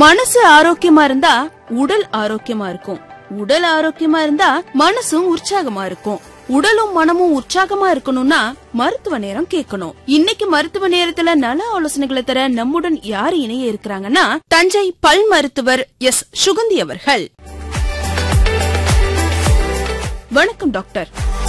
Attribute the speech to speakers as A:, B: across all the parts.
A: மனசு ஆரோக்கியமா இருந்தா உடல் ஆரோக்கியமா இருக்கும் உடல் ஆரோக்கியமா இருந்தா மனசும் உற்சாகமா இருக்கும் உடலும் மனமும் உற்சாகமா இருக்கணும்னா மருத்துவ நேரம் கேட்கணும் இன்னைக்கு மருத்துவ நேரத்துல நல ஆலோசனைகளை தர நம்முடன் யாரு இணைய இருக்கிறாங்கன்னா தஞ்சை பல் மருத்துவர் எஸ் சுகந்தி அவர்கள் வணக்கம் டாக்டர்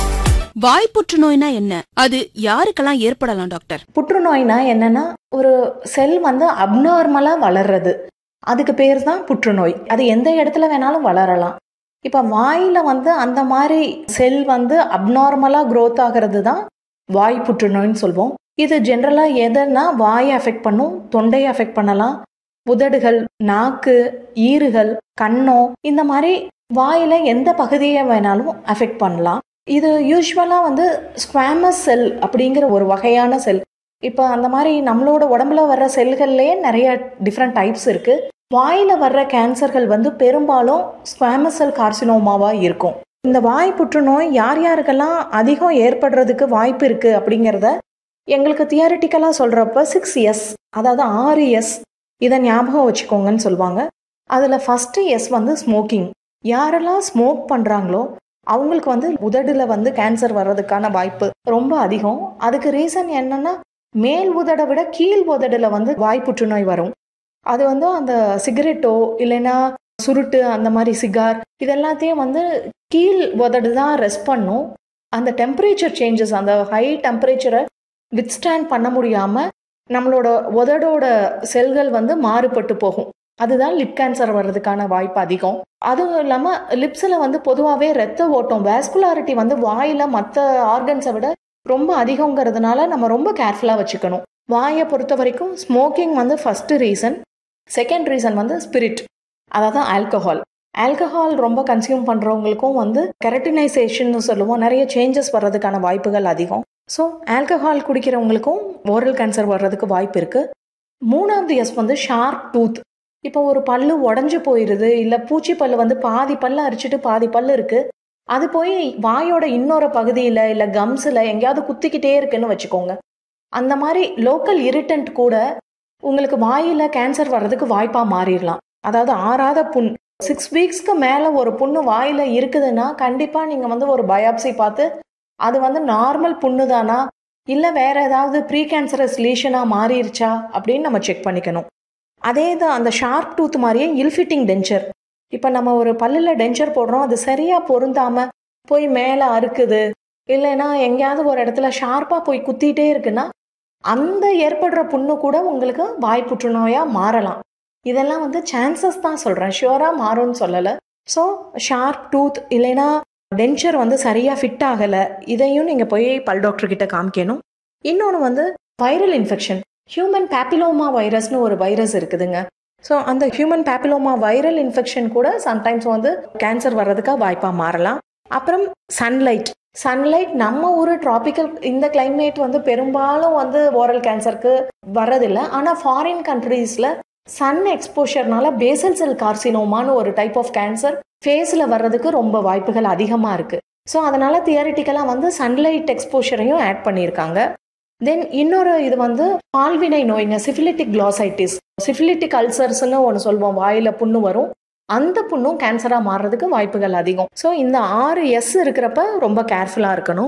A: வாய் புற்றுநோய்னா என்ன அது யாருக்கெல்லாம் ஏற்படலாம் டாக்டர்
B: புற்றுநோய்னா என்னன்னா ஒரு செல் வந்து அப்நார்மலாக வளர்றது அதுக்கு பேர் தான் புற்றுநோய் அது எந்த இடத்துல வேணாலும் வளரலாம் இப்போ வாயில் வந்து அந்த மாதிரி செல் வந்து அப்நார்மலாக growth ஆகிறது தான் வாய் புற்றுநோய்னு சொல்வோம் இது ஜென்ரலாக எதுன்னா வாயை அஃபெக்ட் பண்ணும் தொண்டையை அஃபெக்ட் பண்ணலாம் உதடுகள் நாக்கு ஈறுகள் கண்ணம் இந்த மாதிரி வாயில் எந்த பகுதியை வேணாலும் அஃபெக்ட் பண்ணலாம் இது யூஸ்வலாக வந்து ஸ்குவாமஸ் செல் அப்படிங்கிற ஒரு வகையான செல் இப்போ அந்த மாதிரி நம்மளோட உடம்புல வர்ற செல்கள்லேயே நிறைய டிஃப்ரெண்ட் டைப்ஸ் இருக்குது வாயில் வர்ற கேன்சர்கள் வந்து பெரும்பாலும் ஸ்குவாமஸ் செல் கார்சினோமாவாக இருக்கும் இந்த வாய் புற்றுநோய் யார் யாருக்கெல்லாம் அதிகம் ஏற்படுறதுக்கு வாய்ப்பு இருக்குது அப்படிங்கிறத எங்களுக்கு தியரிட்டிக்கலாக சொல்கிறப்ப சிக்ஸ் எஸ் அதாவது ஆறு எஸ் இதை ஞாபகம் வச்சுக்கோங்கன்னு சொல்லுவாங்க அதில் ஃபஸ்ட்டு எஸ் வந்து ஸ்மோக்கிங் யாரெல்லாம் ஸ்மோக் பண்ணுறாங்களோ அவங்களுக்கு வந்து உதடுல வந்து கேன்சர் வர்றதுக்கான வாய்ப்பு ரொம்ப அதிகம் அதுக்கு ரீசன் என்னன்னா மேல் உதடை விட கீழ் உதடுல வந்து வாய் புற்றுநோய் வரும் அது வந்து அந்த சிகரெட்டோ இல்லைன்னா சுருட்டு அந்த மாதிரி சிகார் இதெல்லாத்தையும் வந்து கீழ் உதடு தான் ரெஸ்ட் பண்ணும் அந்த டெம்பரேச்சர் சேஞ்சஸ் அந்த ஹை டெம்பரேச்சரை வித்ஸ்டாண்ட் பண்ண முடியாம நம்மளோட உதடோட செல்கள் வந்து மாறுபட்டு போகும் அதுதான் லிப் கேன்சர் வர்றதுக்கான வாய்ப்பு அதிகம் அதுவும் இல்லாமல் லிப்ஸில் வந்து பொதுவாகவே ரத்த ஓட்டம் வேஸ்குலாரிட்டி வந்து வாயில் மற்ற ஆர்கன்ஸை விட ரொம்ப அதிகங்கிறதுனால நம்ம ரொம்ப கேர்ஃபுல்லாக வச்சுக்கணும் வாயை பொறுத்த வரைக்கும் ஸ்மோக்கிங் வந்து ஃபஸ்ட்டு ரீசன் செகண்ட் ரீசன் வந்து ஸ்பிரிட் அதாவது ஆல்கஹால் ஆல்கஹால் ரொம்ப கன்சியூம் பண்ணுறவங்களுக்கும் வந்து கெரட்டினைசேஷன் சொல்லுவோம் நிறைய சேஞ்சஸ் வர்றதுக்கான வாய்ப்புகள் அதிகம் ஸோ ஆல்கஹால் குடிக்கிறவங்களுக்கும் ஓரல் கேன்சர் வர்றதுக்கு வாய்ப்பு இருக்குது மூணாவது எஸ் வந்து ஷார்ப் டூத் இப்போ ஒரு பல்லு உடஞ்சு போயிடுது இல்லை பூச்சி பல்லு வந்து பாதி பல்லு அரிச்சிட்டு பாதி பல்லு இருக்கு அது போய் வாயோட இன்னொரு பகுதியில் இல்லை கம்ஸில் எங்கேயாவது குத்திக்கிட்டே இருக்குன்னு வச்சுக்கோங்க அந்த மாதிரி லோக்கல் இரிட்டன்ட் கூட உங்களுக்கு வாயில் கேன்சர் வர்றதுக்கு வாய்ப்பாக மாறிடலாம் அதாவது ஆறாத புண் சிக்ஸ் வீக்ஸ்க்கு மேலே ஒரு புண்ணு வாயில் இருக்குதுன்னா கண்டிப்பாக நீங்கள் வந்து ஒரு பயாப்சி பார்த்து அது வந்து நார்மல் புண்ணு தானா இல்லை வேற ஏதாவது ப்ரீ கேன்சரஸ் லீஷனாக மாறிடுச்சா அப்படின்னு நம்ம செக் பண்ணிக்கணும் அதே தான் அந்த ஷார்ப் டூத் மாதிரியே இல்ஃபிட்டிங் டென்ச்சர் இப்போ நம்ம ஒரு பல்லில் டென்ச்சர் போடுறோம் அது சரியாக பொருந்தாமல் போய் மேலே அறுக்குது இல்லைன்னா எங்கேயாவது ஒரு இடத்துல ஷார்ப்பாக போய் குத்திட்டே இருக்குன்னா அந்த ஏற்படுற புண்ணு கூட உங்களுக்கு வாய் புற்றுநோயாக மாறலாம் இதெல்லாம் வந்து சான்சஸ் தான் சொல்கிறேன் ஷியோராக மாறும்னு சொல்லலை ஸோ ஷார்ப் டூத் இல்லைன்னா டென்ச்சர் வந்து சரியாக ஃபிட் ஆகலை இதையும் நீங்கள் போய் பல் டாக்டர் கிட்ட காமிக்கணும் இன்னொன்று வந்து வைரல் இன்ஃபெக்ஷன் ஹியூமன் பேப்பிலோமா வைரஸ்னு ஒரு வைரஸ் இருக்குதுங்க ஸோ அந்த ஹியூமன் பேப்பிலோமா வைரல் இன்ஃபெக்ஷன் கூட சம்டைம்ஸ் வந்து கேன்சர் வர்றதுக்காக வாய்ப்பாக மாறலாம் அப்புறம் சன்லைட் சன்லைட் நம்ம ஊர் டிராபிக்கல் இந்த கிளைமேட் வந்து பெரும்பாலும் வந்து ஓரல் கேன்சருக்கு வர்றதில்லை ஆனால் ஃபாரின் கண்ட்ரீஸில் சன் எக்ஸ்போஷர்னால பேசல் செல் கார்சினோமான்னு ஒரு டைப் ஆஃப் கேன்சர் ஃபேஸில் வர்றதுக்கு ரொம்ப வாய்ப்புகள் அதிகமாக இருக்குது ஸோ அதனால தியரிட்டிக்கலாக வந்து சன்லைட் எக்ஸ்போஷரையும் ஆட் பண்ணியிருக்காங்க தென் இன்னொரு இது வந்து பால்வினை நோய்ங்க சிஃபிலிட்டிக் கிளாசைட்டிஸ் சிஃபிலிட்டிக் அல்சர்ஸ்னு ஒன்று சொல்லுவோம் வாயில் புண்ணு வரும் அந்த புண்ணும் கேன்சராக மாறுறதுக்கு வாய்ப்புகள் அதிகம் ஸோ இந்த ஆறு எஸ் இருக்கிறப்ப ரொம்ப கேர்ஃபுல்லாக இருக்கணும்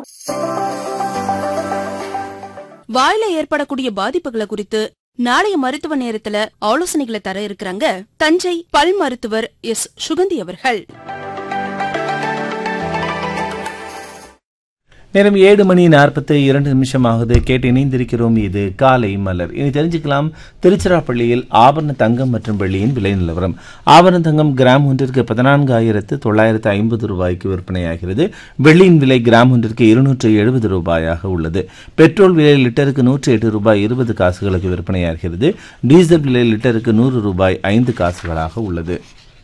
A: வாயில ஏற்படக்கூடிய பாதிப்புகளை குறித்து நாளைய மருத்துவ நேரத்துல ஆலோசனைகளை தர இருக்கிறாங்க தஞ்சை பல் மருத்துவர் எஸ் சுகந்தி அவர்கள்
C: நேரம் ஏழு மணி நாற்பத்தி இரண்டு நிமிஷம் ஆகுது கேட்டு இணைந்திருக்கிறோம் இது காலை மலர் இனி தெரிஞ்சுக்கலாம் திருச்சிராப்பள்ளியில் ஆபரண தங்கம் மற்றும் வெள்ளியின் விலை நிலவரம் ஆபரண தங்கம் கிராம் ஒன்றிற்கு பதினான்காயிரத்து தொள்ளாயிரத்து ஐம்பது ரூபாய்க்கு விற்பனையாகிறது வெள்ளியின் விலை கிராம் ஒன்றிற்கு இருநூற்று எழுபது ரூபாயாக உள்ளது பெட்ரோல் விலை லிட்டருக்கு நூற்றி எட்டு ரூபாய் இருபது காசுகளுக்கு விற்பனையாகிறது டீசல் விலை லிட்டருக்கு நூறு ரூபாய் ஐந்து காசுகளாக உள்ளது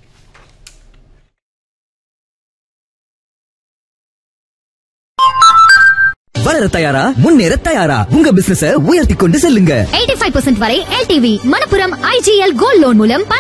D: வளர தயாரா முன்னேற தயாரா உங்க பிசினஸ உயர்த்தி கொண்டு செல்லுங்க
E: 85% வரை LTV Manappuram IGL gold loan மூலம்